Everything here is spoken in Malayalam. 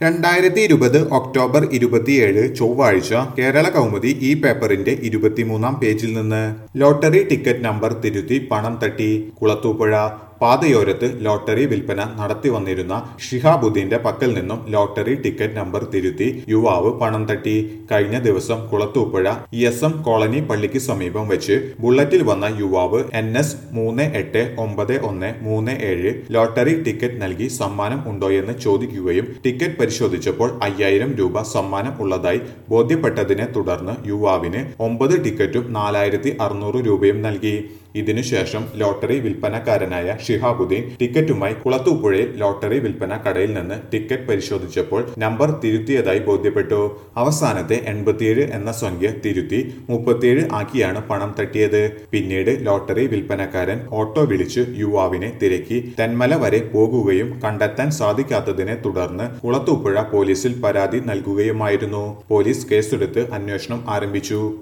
രണ്ടായിരത്തി ഇരുപത് ഒക്ടോബർ ഇരുപത്തിയേഴ് ചൊവ്വാഴ്ച കേരള കൗമുദി ഈ പേപ്പറിന്റെ ഇരുപത്തിമൂന്നാം പേജിൽ നിന്ന് ലോട്ടറി ടിക്കറ്റ് നമ്പർ തിരുത്തി പണം തട്ടി കുളത്തൂപ്പുഴ പാതയോരത്ത് ലോട്ടറി വിൽപ്പന നടത്തി വന്നിരുന്ന ഷിഹാബുദ്ദീന്റെ പക്കൽ നിന്നും ലോട്ടറി ടിക്കറ്റ് നമ്പർ തിരുത്തി യുവാവ് പണം തട്ടി കഴിഞ്ഞ ദിവസം Kulathupuzha E S M colony പള്ളിക്ക് സമീപം വെച്ച് ബുള്ളറ്റിൽ വന്ന യുവാവ് എൻ എസ് മൂന്ന് എട്ട് ഒമ്പത് ഒന്ന് മൂന്ന് ഏഴ് ലോട്ടറി ടിക്കറ്റ് നൽകി സമ്മാനം ഉണ്ടോയെന്ന് ചോദിക്കുകയും ടിക്കറ്റ് പരിശോധിച്ചപ്പോൾ അയ്യായിരം രൂപ സമ്മാനം ഉള്ളതായി ബോധ്യപ്പെട്ടതിനെ തുടർന്ന് യുവാവിന് ഒമ്പത് ടിക്കറ്റും നാലായിരത്തി അറുന്നൂറ് രൂപയും നൽകി ഇതിനുശേഷം ലോട്ടറി വിൽപ്പനക്കാരനായ ഷിഹാബുദ്ദീൻ ടിക്കറ്റുമായി കുളത്തൂപ്പുഴയിൽ ലോട്ടറി വിൽപ്പന കടയിൽ നിന്ന് ടിക്കറ്റ് പരിശോധിച്ചപ്പോൾ നമ്പർ തിരുത്തിയതായി ബോധ്യപ്പെട്ടു അവസാനത്തെ എൺപത്തിയേഴ് എന്ന സംഖ്യ തിരുത്തി മുപ്പത്തിയേഴ് ആക്കിയാണ് പണം തട്ടിയത് പിന്നീട് ലോട്ടറി വിൽപ്പനക്കാരൻ ഓട്ടോ വിളിച്ച് യുവാവിനെ തിരക്കി തെന്മല വരെ പോകുകയും കണ്ടെത്താൻ സാധിക്കാത്തതിനെ തുടർന്ന് കുളത്തൂപ്പുഴ പോലീസിൽ പരാതി നൽകുകയുമായിരുന്നു പോലീസ് കേസെടുത്ത് അന്വേഷണം ആരംഭിച്ചു